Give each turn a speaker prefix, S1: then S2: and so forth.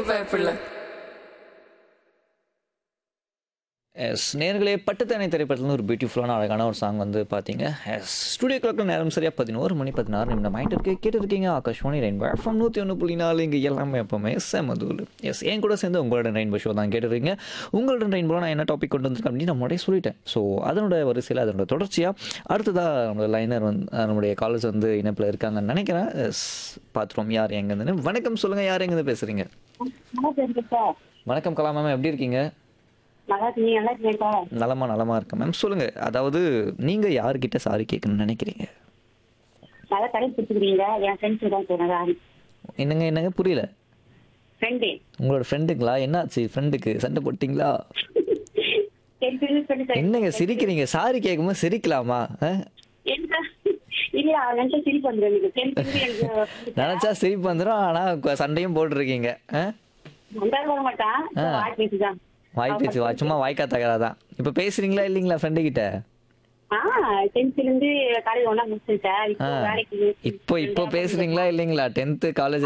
S1: பயப்படல
S2: எஸ் நேர்களே பட்டுத்தனை திரைப்படத்துல ஒரு பியூட்டிஃபுல்லான அழகான ஒரு சாங் வந்து பார்த்தீங்க எஸ் ஸ்டுடியோ கிளாக்ல நேரம் சரியாக பதினோரு மணி பதினாறு நிமிடம் ஆயிட்டு இருக்கு கேட்டுருக்கீங்க ஆகாஷ்வாணி ரெயின்போ எஃப்எம் நூற்றி ஒன்று புள்ளி நாலு இங்கே எல்லாமே எப்பவுமே செமதூல் எஸ் என் கூட சேர்ந்து உங்களோட ரெயின்போ ஷோ தான் கேட்டுருக்கீங்க உங்களோட ரெயின்போ நான் என்ன டாபிக் கொண்டு வந்திருக்கேன் அப்படின்னு நான் முன்னாடியே சொல்லிட்டேன் ஸோ அதனோட வரிசையில் அதனோட தொடர்ச்சியாக அடுத்ததாக நம்மளோட லைனர் வந்து அஹ், நம்முடைய காலேஜ் வந்து இணைப்பில் இருக்காங்கன்னு நினைக்கிறேன் எஸ் பார்த்துருவோம் யார் எங்கேருந்து வணக்கம் சொல்லுங்கள் யார் எங்கேருந்து பேசுகிறீங்க
S3: நல்லா இருக்கு சார்
S2: வணக்கம் கலா மேம் எப்படி இருக்கீங்க
S3: நல்லா இருக்கீங்க நல்லா இருக்கீங்க சார்
S2: நலமா நலமா இருக்கேன் மேம் சொல்லுங்க அதாவது நீங்க யார்கிட்ட சாரி கேட்கணும்னு நினைக்கிறீங்க
S3: நல்லா கடை பிடிச்சிக்கிறீங்க என் ஃப்ரெண்ட்ஸ் தான் சொன்னதா
S2: என்னங்க என்னங்க புரியல
S3: ஃப்ரெண்டு
S2: உங்களோட ஃப்ரெண்டுங்களா என்னாச்சு ஃப்ரெண்டுக்கு சண்டை போட்டிங்களா
S3: டென்த்து ஃப்ரெண்டு
S2: என்னங்க சிரிக்கிறீங்க சாரி கேட்கும்போது சிரிக்கலாமா ஆ?
S3: என்ன இல்ல அவன் நினைச்சா சிரிப்பு வந்துடும் எனக்கு டென்த்து எனக்கு
S2: நினைச்சா சிரிப்பு வந்துடும் ஆனா கு- சண்டையும் போட்டிருக்கீங்க ஆ?
S3: வந்தாலும் வர மாட்டான் வாய் பேசிதான்
S2: வாய் பேச்சு வா சும்மா வாய்க்கா தகராதான் இப்போ பேசுறீங்களா இல்லைங்களா ஃப்ரெண்டு கிட்ட
S3: ஆ டென்த்ல இருந்து காலேஜ் ஒண்ணா முடிச்சிருக்கேன்
S2: ஆ.
S3: இப்போ வேலைக்கு
S2: இப்போ இப்போ பேசுறீங்களா இல்லைங்களா டென்த்து காலேஜ்